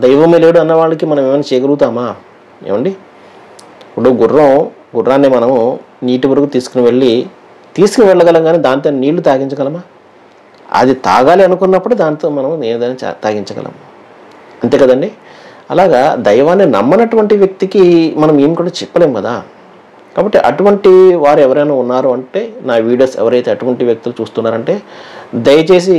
దైవమే లేడు అన్న వాళ్ళకి మనం ఏమైనా చేయగలుగుతామా ఏమండి ఇప్పుడు గుర్రం గుర్రాన్ని మనము నీటి వరకు తీసుకుని వెళ్ళి తీసుకుని వెళ్ళగలం కానీ దాంతో నీళ్లు తాగించగలమా అది తాగాలి అనుకున్నప్పుడు దాంతో మనం ఏదైనా చా- తాగించగలం అంతే కదండి అలాగా దైవాన్ని నమ్మనటువంటి వ్యక్తికి మనం ఏం కూడా చెప్పలేం కదా కాబట్టి అటువంటి వారు ఎవరైనా ఉన్నారు అంటే నా వీడియోస్ ఎవరైతే అటువంటి వ్యక్తులు చూస్తున్నారంటే దయచేసి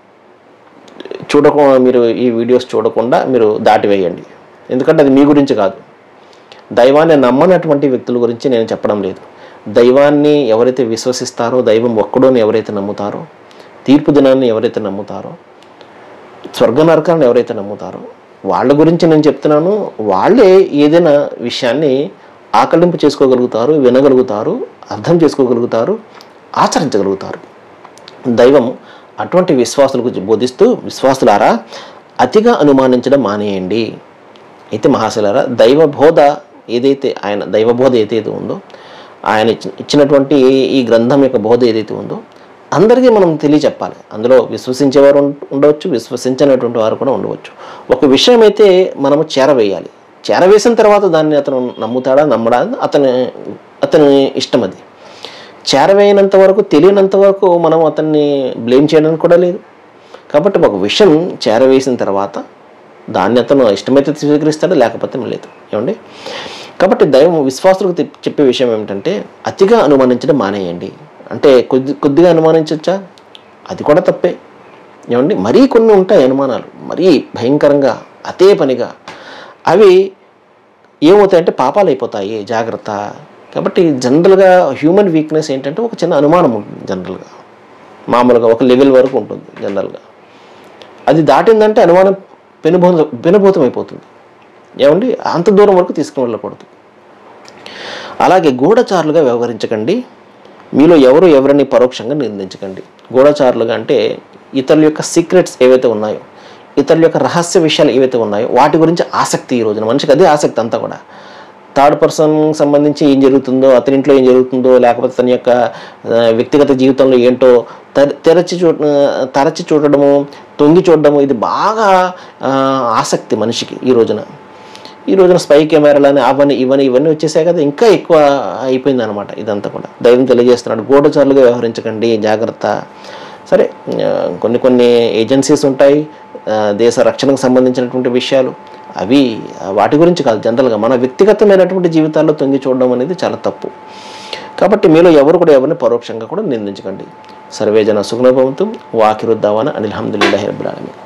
చూడకుండా మీరు ఈ వీడియోస్ చూడకుండా మీరు దాటివేయండి ఎందుకంటే అది మీ గురించి కాదు దైవాన్ని నమ్మనటువంటి వ్యక్తుల గురించి నేను చెప్పడం లేదు దైవాన్ని ఎవరైతే విశ్వసిస్తారో దైవం ఒక్కడోని ఎవరైతే నమ్ముతారో తీర్పు దినాన్ని ఎవరైతే నమ్ముతారో స్వర్గ నరకాన్ని ఎవరైతే నమ్ముతారో వాళ్ళ గురించి నేను చెప్తున్నాను వాళ్ళే ఏదైనా విషయాన్ని ఆకలింపు చేసుకోగలుగుతారు వినగలుగుతారు అర్థం చేసుకోగలుగుతారు ఆచరించగలుగుతారు దైవం అటువంటి విశ్వాసులకు బోధిస్తూ విశ్వాసులారా అతిగా అనుమానించడం మానేయండి అయితే మహాశిలారా దైవ బోధ ఏదైతే ఆయన దైవ బోధ ఏదైతే ఉందో ఆయన ఇచ్చి- ఇచ్చినటువంటి ఈ గ్రంథం యొక్క బోధ ఏదైతే ఉందో అందరికీ మనం తెలియచెప్పాలి అందులో విశ్వసించేవారు ఉం- ఉండవచ్చు విశ్వసించనటువంటి వారు కూడా ఉండవచ్చు ఒక విషయం అయితే మనము చేరవేయాలి చేరవేసిన తర్వాత దాన్ని అతను నమ్ముతాడా నమ్మడా అతని అతని ఇష్టం అది చేరవేయనంత వరకు తెలియనంత వరకు మనం అతన్ని బ్లేమ్ చేయడానికి కూడా లేదు కాబట్టి ఒక విషయం చేరవేసిన తర్వాత దాన్ని అతను ఇష్టమైతే స్వీకరిస్తాడు లేకపోతే లేదు ఏమండి కాబట్టి దైవం విశ్వాసులకు తెప్- చెప్పే విషయం ఏమిటంటే అతిగా అనుమానించడం మానేయండి అంటే కొద్ది కొద్దిగా అనుమానించవచ్చా అది కూడా తప్పే ఏమండి మరీ కొన్ని ఉంటాయి అనుమానాలు మరీ భయంకరంగా అదే పనిగా అవి ఏమవుతాయంటే పాపాలు అయిపోతాయి జాగ్రత్త కాబట్టి జనరల్గా హ్యూమన్ వీక్నెస్ ఏంటంటే ఒక చిన్న అనుమానం ఉంటుంది జనరల్గా మామూలుగా ఒక లెవెల్ వరకు ఉంటుంది జనరల్గా అది దాటిందంటే అనుమానం పెనుభూత పెనుభూతం అయిపోతుంది ఏమండి అంత దూరం వరకు తీసుకుని వెళ్ళకూడదు అలాగే గూఢచారులుగా వ్యవహరించకండి మీలో ఎవరు ఎవరిని పరోక్షంగా నిందించకండి గూఢచారులుగా అంటే ఇతరుల యొక్క సీక్రెట్స్ ఏవైతే ఉన్నాయో ఇతరుల యొక్క రహస్య విషయాలు ఏవైతే ఉన్నాయో వాటి గురించి ఆసక్తి ఈ రోజున మనిషికి అదే ఆసక్తి అంతా కూడా థర్డ్ పర్సన్ సంబంధించి ఏం జరుగుతుందో అతని ఇంట్లో ఏం జరుగుతుందో లేకపోతే తన యొక్క ఆ, వ్యక్తిగత జీవితంలో ఏంటో తెర- తెరచి చూ ఆ, తరచి చూడడము తొంగి చూడడము ఇది బాగా ఆ, ఆసక్తి మనిషికి ఈ రోజున ఈ రోజున స్పై కెమెరాలని అవన్నీ ఇవన్నీ ఇవన్నీ వచ్చేసాయి కదా ఇంకా ఎక్కువ అయిపోయింది అనమాట ఇదంతా కూడా దైవం తెలియజేస్తున్నాడు గూఢచారులుగా వ్యవహరించకండి జాగ్రత్త సరే ఆ, కొన్ని కొన్ని ఏజెన్సీస్ ఉంటాయి ఆ, దేశ రక్షణకు సంబంధించినటువంటి విషయాలు అవి ఆ, వాటి గురించి కాదు జనరల్గా మన వ్యక్తిగతమైనటువంటి జీవితాల్లో తొంగి చూడడం అనేది చాలా తప్పు కాబట్టి మీలో ఎవరు కూడా ఎవరిని పరోక్షంగా కూడా నిందించకండి సర్వేజన సుగుణభవంతం వాకిరుద్దావన అనిల్ హమ్దుల్లాహి రబ్బుల్ ఆలమీన్